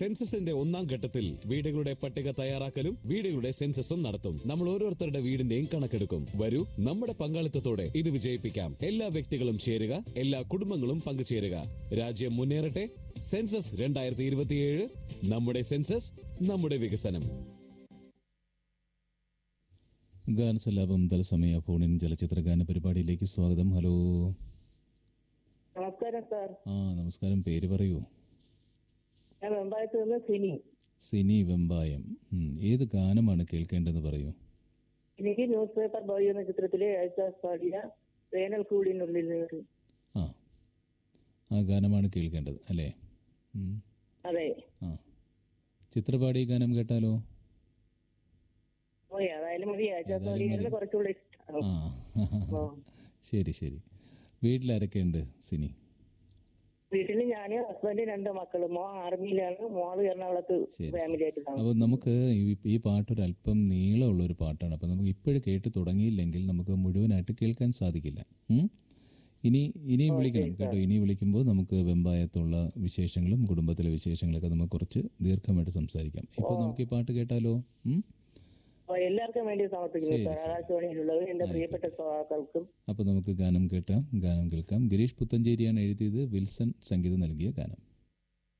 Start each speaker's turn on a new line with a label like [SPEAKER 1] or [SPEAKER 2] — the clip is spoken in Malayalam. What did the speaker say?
[SPEAKER 1] സെൻസസിന്റെ ഒന്നാം ഘട്ടത്തിൽ വീടുകളുടെ പട്ടിക തയ്യാറാക്കലും വീടുകളുടെ സെൻസസും നടത്തും നമ്മൾ ഓരോരുത്തരുടെ വീടിന്റെയും കണക്കെടുക്കും വരൂ നമ്മുടെ പങ്കാളിത്തത്തോടെ ഇത് വിജയിപ്പിക്കാം എല്ലാ വ്യക്തികളും ചേരുക എല്ലാ കുടുംബങ്ങളും പങ്കുചേരുക രാജ്യം മുന്നേറട്ടെ സെൻസസ് രണ്ടായിരത്തി ഇരുപത്തിയേഴ് നമ്മുടെ സെൻസസ് നമ്മുടെ വികസനം
[SPEAKER 2] ഗാനസല്ലാപം തത്സമയ ഫോണിൻ ചലച്ചിത്ര ഗാന പരിപാടിയിലേക്ക് സ്വാഗതം ഹലോ
[SPEAKER 3] നമസ്കാരം സാർ
[SPEAKER 2] ആ നമസ്കാരം പേര് പറയൂ
[SPEAKER 3] ഞാൻ വെമ്പായത്ത് നിന്ന് സിനി
[SPEAKER 2] സിനി വെമ്പായം ഉം, ഏത് ഗാനമാണ് കേൾക്കേണ്ടതെന്ന് പറയൂ
[SPEAKER 3] എനിക്ക് ന്യൂസ് പേപ്പർ ബോയ് എന്ന ചിത്രത്തിലെ യേശുദാസ് പാടിയ വേനൽ കൂടിനുള്ളിൽ നിന്ന്
[SPEAKER 2] ആ ആ ഗാനമാണ് കേൾക്കേണ്ടത് അല്ലേ ഉം,
[SPEAKER 3] അതെ
[SPEAKER 2] ആ ചിത്രപാടി ഗാനം കേട്ടാലോ
[SPEAKER 3] ഓ ഏതായാലും മതി യേശുദാസ്
[SPEAKER 2] ഏതായാലും
[SPEAKER 3] പാടിയായിരുന്നു
[SPEAKER 2] മതി.
[SPEAKER 3] കുറച്ചുകൂടെ ഇഷ്ടം
[SPEAKER 2] ആ
[SPEAKER 3] ഓ.
[SPEAKER 2] ശരി ശരി വീട്ടിലാരൊക്കെയുണ്ട് സിനി
[SPEAKER 3] വീട്ടിൽ ഞാന് ഹസ്ബൻഡ് രണ്ട് മക്കള് മോ ആർമിയിലാണ് മോള് എറണാകുളത്ത്
[SPEAKER 2] ശരി.
[SPEAKER 3] ഫാമിലി ആയിട്ട് താമസിക്കുന്നു.
[SPEAKER 2] അപ്പോൾ നമുക്ക് ഈ- ഈ പാട്ടൊരു അല്പം നീളമുള്ള ഒരു പാട്ടാണ് അപ്പോൾ നമുക്ക് ഇപ്പോഴും കേട്ട് തുടങ്ങിയില്ലെങ്കിൽ നമുക്ക് മുഴുവനായിട്ട് കേൾക്കാൻ സാധിക്കില്ല ഉം? ഇനി ഇനിയും വിളിക്കണം കേട്ടോ ഇനി വിളിക്കുമ്പോൾ നമുക്ക് വെമ്പായത്തുള്ള വിശേഷങ്ങളും കുടുംബത്തിലെ വിശേഷങ്ങളൊക്കെ നമുക്ക് കുറച്ച് ദീർഘമായിട്ട് സംസാരിക്കാം ഇപ്പോൾ നമുക്ക് ഈ പാട്ട് കേട്ടാലോ ഉം?
[SPEAKER 3] അപ്പൊ എല്ലാവർക്കും വേണ്ടി സമർപ്പിക്കുന്നു
[SPEAKER 2] ശരി,
[SPEAKER 3] സാർ
[SPEAKER 2] ശരി.
[SPEAKER 3] ആകാശവാണിയിലുള്ളത് എന്റെ പ്രിയപ്പെട്ട ശ്രോതാക്കൾക്കും
[SPEAKER 2] അപ്പോൾ നമുക്ക് ഗാനം കേട്ടാം ഗാനം കേൾക്കാം ഗിരീഷ് പുത്തഞ്ചേരിയാണ് എഴുതിയത് വിൽസൺ സംഗീതം നൽകിയ ഗാനം